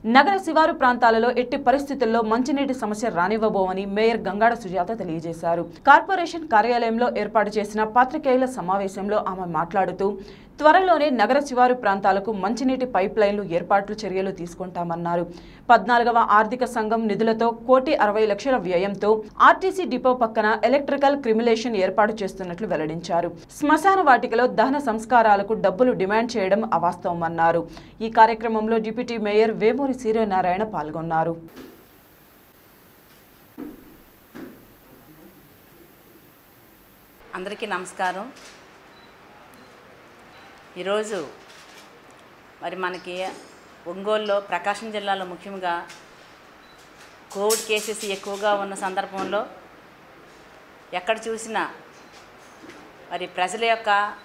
నగర శివారు ప్రాంతాలలో ఎట్టి పరిస్థితుల్లో మంచినీటి సమస్య రానివ్వబోమని మేయర్ గంగాడ సుజాత తెలియజేశారు కార్పొరేషన్ కార్యాలయంలో ఏర్పాటు చేసిన పాత్రికేయుల సమావేశంలో ఆమె మాట్లాడుతూ త్వరలోనే నగర శివారు ప్రాంతాలకు మంచినీటి పైప్ లైన్లు ఏర్పాట్లు చర్యలు తీసుకుంటామన్నారు పద్నాలుగవ ఆర్థిక సంఘం నిధులతో కోటి అరవై లక్షల వ్యయంతో ఆర్టీసీ డిపో పక్కన ఎలక్ట్రికల్ క్రిమిలేషన్ ఏర్పాటు చేస్తున్నట్లు వెల్లడించారు శ్మశాన వాటికలో దహన సంస్కారాలకు డబ్బులు డిమాండ్ చేయడం అవాస్తవమన్నారు ఈ కార్యక్రమంలో డిప్యూటీ మేయర్ వేమూరి సూర్యనారాయణ పాల్గొన్నారు అందరికీ నమస్కారం ఈరోజు మరి మనకి ఒంగోలులో ప్రకాశం జిల్లాలో ముఖ్యంగా కోవిడ్ కేసెస్ ఎక్కువగా ఉన్న సందర్భంలో ఎక్కడ చూసినా మరి ప్రజల యొక్క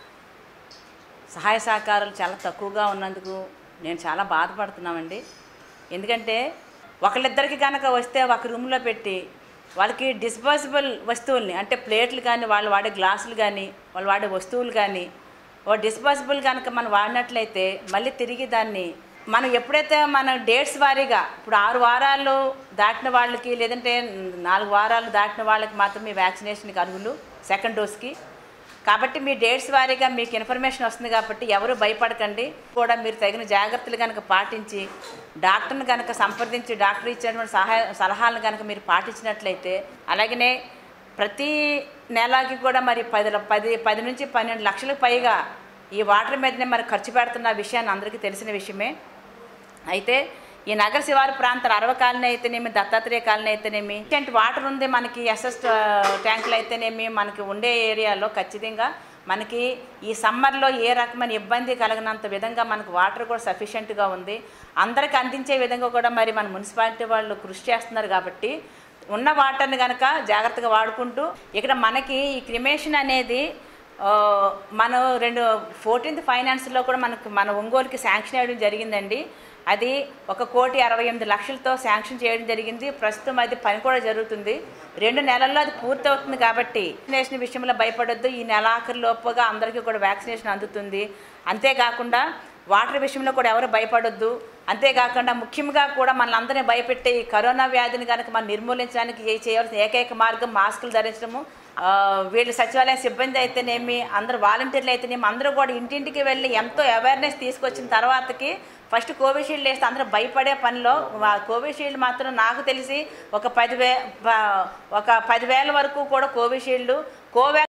సహాయ సహకారాలు చాలా తక్కువగా ఉన్నందుకు నేను చాలా బాధపడుతున్నామండి ఎందుకంటే ఒకళ్ళిద్దరికి కనుక వస్తే ఒక రూమ్లో పెట్టి వాళ్ళకి డిస్పోజబుల్ వస్తువుల్ని అంటే ప్లేట్లు కానీ వాళ్ళు వాడే గ్లాసులు కానీ వాళ్ళు వాడే వస్తువులు కానీ ఓ డిస్పోజబుల్ కనుక మనం వాడినట్లయితే మళ్ళీ తిరిగి దాన్ని మనం ఎప్పుడైతే మన డేట్స్ వారీగా ఇప్పుడు ఆరు వారాలు దాటిన వాళ్ళకి లేదంటే నాలుగు వారాలు దాటిన వాళ్ళకి మాత్రమే వ్యాక్సినేషన్కి అర్హులు సెకండ్ డోస్కి కాబట్టి మీ డేట్స్ వారీగా మీకు ఇన్ఫర్మేషన్ వస్తుంది కాబట్టి ఎవరు భయపడకండి కూడా మీరు తగిన జాగ్రత్తలు కనుక పాటించి డాక్టర్ని కనుక సంప్రదించి డాక్టర్ ఇచ్చినటువంటి సహాయ సలహాలను కనుక మీరు పాటించినట్లయితే అలాగనే ప్రతి నెలకి కూడా మరి పది ల- పది పది నుంచి పన్నెండు లక్షలకు పైగా ఈ వాటర్ మీదనే మరి ఖర్చు పెడుతున్న విషయాన్ని అందరికీ తెలిసిన విషయమే అయితే ఈ నగర శివారు ప్రాంతాల అరవ కాలనీ అయితేనేమి దత్తాత్రేయ కాలనీ అయితేనేమి ఇలాంటి వాటర్ ఉంది మనకి ఎస్ఎస్ ట్యాంకులు అయితేనేమి మనకి ఉండే ఏరియాలో ఖచ్చితంగా మనకి ఈ సమ్మర్లో ఏ రకమైన ఇబ్బంది కలగనంత విధంగా మనకు వాటర్ కూడా సఫిషియెంట్గా ఉంది అందరికి అందించే విధంగా కూడా మరి మన మున్సిపాలిటీ వాళ్ళు కృషి చేస్తున్నారు కాబట్టి ఉన్న వాటర్ని కనుక జాగ్రత్తగా వాడుకుంటూ ఇక్కడ మనకి ఈ క్రిమేషన్ అనేది ఆ, మనం రెండు ఫోర్టీన్త్ ఫైనాన్స్లో కూడా మనకు మన ఒంగోలుకి శాంక్షన్ చేయడం జరిగిందండి అది ఒక కోటి అరవై ఎనిమిది లక్షలతో శాంక్షన్ చేయడం జరిగింది ప్రస్తుతం అది పని కూడా జరుగుతుంది రెండు నెలల్లో అది పూర్తవుతుంది కాబట్టి వ్యాక్సినేషన్ విషయంలో భయపడొద్దు ఈ నెలాఖరు లోపుగా అందరికీ కూడా వ్యాక్సినేషన్ అందుతుంది అంతేకాకుండా వాటర్ విషయంలో కూడా ఎవరు భయపడొద్దు అంతేకాకుండా ముఖ్యంగా కూడా మనల్ని భయపెట్టే ఈ కరోనా వ్యాధిని కనుక మనం నిర్మూలించడానికి ఏ- చేయవలసిన ఏకైక మార్గం మాస్కులు ధరించడము ఆ, వీళ్ళు సచివాలయం సిబ్బంది అయితేనేమి అందరు వాలంటీర్లు అయితేనేమి అందరూ కూడా ఇంటింటికి వెళ్ళి ఎంతో అవేర్నెస్ తీసుకొచ్చిన తర్వాతకి ఫస్ట్ కోవిషీల్డ్ వేస్తే అందరూ భయపడే పనిలో వా- కోవిషీల్డ్ మాత్రం నాకు తెలిసి ఒక పదివే ప- ఒక పదివేల వరకు కూడా కోవిషీల్డ్ కోవా